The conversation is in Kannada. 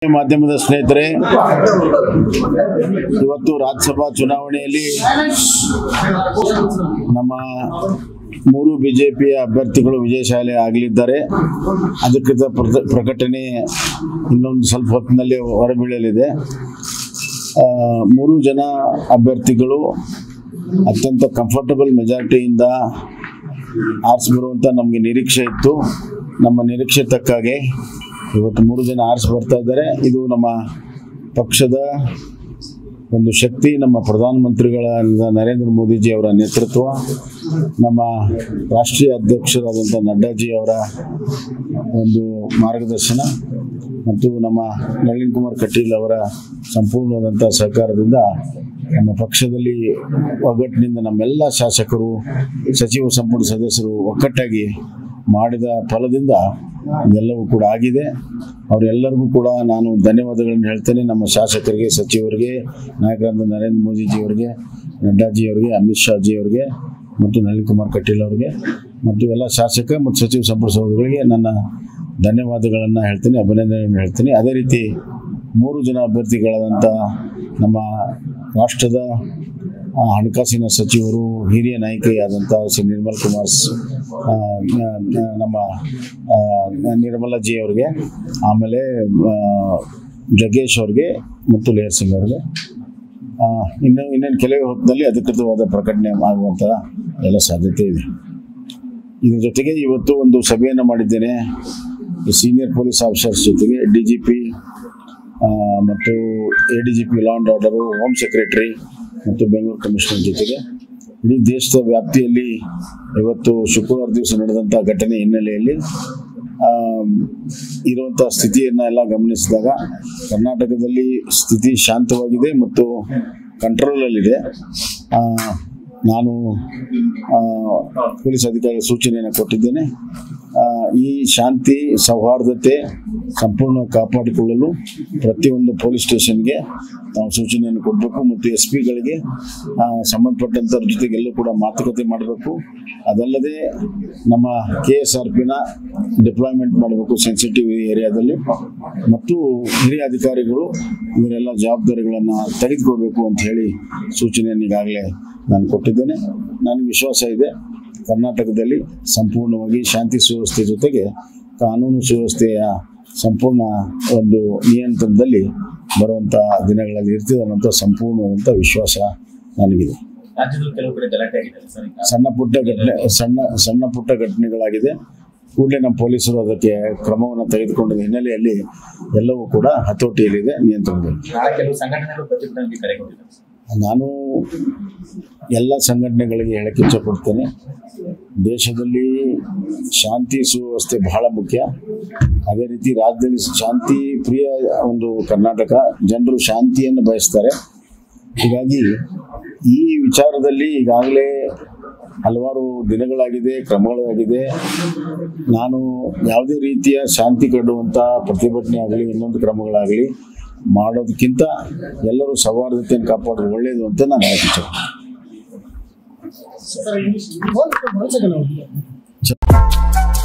ಮಾಧ್ಯಮದ ಸ್ನೇಹಿತರೆ ಇವತ್ತು ರಾಜ್ಯಸಭಾ ಚುನಾವಣೆಯಲ್ಲಿ ನಮ್ಮ ಮೂರು ಬಿಜೆಪಿಯ ಅಭ್ಯರ್ಥಿಗಳು ವಿಜಯಶಾಲಿ ಆಗಲಿದ್ದಾರೆ ಅಧಿಕೃತ ಪ್ರ- ಪ್ರಕಟಣೆ ಇನ್ನೊಂದು ಸ್ವಲ್ಪ ಹೊತ್ತಿನಲ್ಲಿ ಹೊರಬೀಳಲಿದೆ ಆ, ಮೂರು ಜನ ಅಭ್ಯರ್ಥಿಗಳು ಅತ್ಯಂತ ಕಂಫರ್ಟಬಲ್ ಮೆಜಾರಿಟಿಯಿಂದ ಆರಿಸಿ ಬರುವಂಥ ನಮಗೆ ನಿರೀಕ್ಷೆ ಇತ್ತು ನಮ್ಮ ನಿರೀಕ್ಷೆ ತಕ್ಕಾಗೆ ಇವತ್ತು ಮೂರು ಜನ ಆರಿಸಿ ಬರ್ತಾ ಇದ್ದಾರೆ ಇದು ನಮ್ಮ ಪಕ್ಷದ ಒಂದು ಶಕ್ತಿ ನಮ್ಮ ಪ್ರಧಾನಮಂತ್ರಿಗಳಾದ ನರೇಂದ್ರ ಮೋದಿಜಿ ಅವರ ನೇತೃತ್ವ ನಮ್ಮ ರಾಷ್ಟ್ರೀಯ ಅಧ್ಯಕ್ಷರಾದಂಥ ನಡ್ಡಾಜಿ ಅವರ ಒಂದು ಮಾರ್ಗದರ್ಶನ ಮತ್ತು ನಮ್ಮ ನಳಿನ್ ಕುಮಾರ್ ಕಟೀಲ್ ಅವರ ಸಂಪೂರ್ಣವಾದಂಥ ಸಹಕಾರದಿಂದ ನಮ್ಮ ಪಕ್ಷದಲ್ಲಿ ಒಗ್ಗಟ್ಟಿನಿಂದ ನಮ್ಮೆಲ್ಲ ಶಾಸಕರು ಸಚಿವ ಸಂಪುಟ ಸದಸ್ಯರು ಒಗ್ಗಟ್ಟಾಗಿ ಮಾಡಿದ ಫಲದಿಂದ ಇದೆಲ್ಲವೂ ಕೂಡ ಆಗಿದೆ ಅವರೆಲ್ಲರಿಗೂ ಕೂಡ ನಾನು ಧನ್ಯವಾದಗಳನ್ನು ಹೇಳ್ತೇನೆ ನಮ್ಮ ಶಾಸಕರಿಗೆ ಸಚಿವರಿಗೆ ನಾಯಕರಾದ ನರೇಂದ್ರ ಮೋದಿಜಿಯವರಿಗೆ ನಡ್ಡಾಜಿಯವರಿಗೆ ಅಮಿತ್ ಶಾಜಿ ಅವರಿಗೆ ಮತ್ತು ನಳಿನ್ ಕುಮಾರ್ ಕಟೀಲ್ ಅವರಿಗೆ ಮತ್ತು ಎಲ್ಲ ಶಾಸಕ ಮತ್ತು ಸಚಿವ ಸಂಪುಟ ಸಹೋದರಗಳಿಗೆ ನನ್ನ ಧನ್ಯವಾದಗಳನ್ನು ಹೇಳ್ತೀನಿ ಅಭಿನಂದನೆಗಳನ್ನು ಹೇಳ್ತೀನಿ ಅದೇ ರೀತಿ ಮೂರು ಜನ ಅಭ್ಯರ್ಥಿಗಳಾದಂಥ ನಮ್ಮ ರಾಷ್ಟ್ರದ ಆ, ಹಣಕಾಸಿನ ಸಚಿವರು ಹಿರಿಯ ನಾಯಕಿಯಾದಂಥ ಶ್ರೀ ನಿರ್ಮಲ್ ಕುಮಾರ್ ಸ್- ಆ, ನ- ನ- ನಮ್ಮ ಆ, ನಿರ್ಮಲಾಜಿ ಅವರಿಗೆ ಆಮೇಲೆ ಆ, ಜಗ್ಗೇಶ್ ಅವ್ರಿಗೆ ಮತ್ತು ಲೇಯರ್ ಸಿಂಗ್ ಅವ್ರಿಗೆ ಆ, ಇನ್ನು ಇನ್ನೇನು ಕೆಲವೇ ಹೊತ್ತಿನಲ್ಲಿ ಅಧಿಕೃತವಾದ ಪ್ರಕಟಣೆ ಆಗುವಂಥ ಎಲ್ಲ ಸಾಧ್ಯತೆ ಇದೆ ಇದ್ರ ಜೊತೆಗೆ ಇವತ್ತು ಒಂದು ಸಭೆಯನ್ನು ಮಾಡಿದ್ದೇನೆ ಸೀನಿಯರ್ ಪೊಲೀಸ್ ಆಫೀಸರ್ಸ್ ಜೊತೆಗೆ ಡಿ ಜಿ ಪಿ ಮತ್ತು A D G P law and order home secretary ಮತ್ತು ಬೆಂಗಳೂರು ಕಮಿಷನರ್ ಜೊತೆಗೆ ಇಡೀ ದೇಶದ ವ್ಯಾಪ್ತಿಯಲ್ಲಿ ಇವತ್ತು ಶುಕ್ರವಾರ ದಿವಸ ನಡೆದಂಥ ಘಟನೆ ಹಿನ್ನೆಲೆಯಲ್ಲಿ ಆ, ಇರುವಂಥ ಸ್ಥಿತಿಯನ್ನು ಎಲ್ಲ ಗಮನಿಸಿದಾಗ ಕರ್ನಾಟಕದಲ್ಲಿ ಸ್ಥಿತಿ ಶಾಂತವಾಗಿದೆ ಮತ್ತು ಕಂಟ್ರೋಲಲ್ಲಿದೆ ಆ, ನಾನು ಆ, ಪೊಲೀಸ್ ಅಧಿಕಾರಿಗಳ ಸೂಚನೆಯನ್ನು ಕೊಟ್ಟಿದ್ದೇನೆ ಆ, ಈ ಶಾಂತಿ ಸೌಹಾರ್ದತೆ ಸಂಪೂರ್ಣ ಕಾಪಾಡಿಕೊಳ್ಳಲು ಪ್ರತಿಯೊಂದು ಪೊಲೀಸ್ ಸ್ಟೇಷನ್ಗೆ ನಾವು ಸೂಚನೆಯನ್ನು ಕೊಡಬೇಕು ಮತ್ತು ಎಸ್ ಪಿಗಳಿಗೆ ಸಂಬಂಧಪಟ್ಟಂಥವ್ರ ಜೊತೆಗೆಲ್ಲೂ ಕೂಡ ಮಾತುಕತೆ ಮಾಡಬೇಕು ಅದಲ್ಲದೆ ನಮ್ಮ ಕೆ ಎಸ್ ಆರ್ ಪಿನ ಡಿಪ್ಲಾಯ್ಮೆಂಟ್ ಮಾಡಬೇಕು ಸೆನ್ಸಿಟಿವ್ ಏರಿಯಾದಲ್ಲಿ ಮತ್ತು ಹಿರಿಯ ಅಧಿಕಾರಿಗಳು ಇವರೆಲ್ಲ ಜವಾಬ್ದಾರಿಗಳನ್ನು ತೆಗೆದುಕೊಳ್ಬೇಕು ಅಂತ ಹೇಳಿ ಸೂಚನೆಯನ್ನು ಈಗಾಗಲೇ ನಾನು ಕೊಟ್ಟಿದ್ದೇನೆ ನನಗೆ ವಿಶ್ವಾಸ ಇದೆ ಕರ್ನಾಟಕದಲ್ಲಿ ಸಂಪೂರ್ಣವಾಗಿ ಶಾಂತಿ ಸುವ್ಯವಸ್ಥೆ ಜೊತೆಗೆ ಕಾನೂನು ಸುವ್ಯವಸ್ಥೆಯ ಸಂಪೂರ್ಣ ಒಂದು ನಿಯಂತ್ರಣದಲ್ಲಿ ಬರುವಂಥ ದಿನಗಳಲ್ಲಿ ಇರ್ತದೆ ಅನ್ನೋಂಥ ಸಂಪೂರ್ಣವಾದಂಥ ವಿಶ್ವಾಸ ನನಗಿದೆ ರಾಜ್ಯದಲ್ಲಿ ಕೆಲವು ಕಡೆ ಗಲಾಟೆ ಆಗಿದೆ ಸರ್ ಈಗ ಸಣ್ಣ ಪುಟ್ಟ ಘಟನೆ ಸಣ್ಣ ಸಣ್ಣ ಪುಟ್ಟ ಘಟನೆಗಳಾಗಿದೆ ಕೂಡಲೇ ನಮ್ಮ ಪೊಲೀಸರು ಅದಕ್ಕೆ ಕ್ರಮವನ್ನು ತೆಗೆದುಕೊಂಡ ಹಿನ್ನೆಲೆಯಲ್ಲಿ ಎಲ್ಲವೂ ಕೂಡ ಹತೋಟಿಯಲ್ಲಿದೆ ನಿಯಂತ್ರಣದಲ್ಲಿ ನಾಳೆ ಕೆಲವು ಸಂಘಟನೆಗಳು ಪ್ರತಿಭಟನೆಗೆ ಕರೆ ಕೊಟ್ಟಿದ್ದಾರೆ ಸರ್. ನಾನು ಎಲ್ಲ ಸಂಘಟನೆಗಳಿಗೆ ಹೇಳಕ್ಕೆ ಇಷ್ಟಪಡ್ತೇನೆ ದೇಶದಲ್ಲಿ ಶಾಂತಿ ಸುವ್ಯವಸ್ಥೆ ಬಹಳ ಮುಖ್ಯ ಅದೇ ರೀತಿ ರಾಜ್ಯದಲ್ಲಿ ಶಾಂತಿ ಪ್ರಿಯ ಒಂದು ಕರ್ನಾಟಕ ಜನರು ಶಾಂತಿಯನ್ನು ಬಯಸ್ತಾರೆ ಹೀಗಾಗಿ ಈ ವಿಚಾರದಲ್ಲಿ ಈಗಾಗಲೇ ಹಲವಾರು ದಿನಗಳಾಗಿದೆ ಕ್ರಮಗಳಾಗಿದೆ ನಾನು ಯಾವುದೇ ರೀತಿಯ ಶಾಂತಿ ಕಡುವಂಥ ಪ್ರತಿಭಟನೆ ಆಗಲಿ ಇನ್ನೊಂದು ಕ್ರಮಗಳಾಗಲಿ ಮಾಡೋದಕ್ಕಿಂತ ಎಲ್ಲರೂ ಸೌಹಾರ್ದತೆಯನ್ನು ಕಾಪಾಡೋದು ಒಳ್ಳೆಯದು ಅಂತ ನಾನು ಹೇಳಕ್ಕೆ ಇಷ್ಟಪಡ್ತೀನಿ.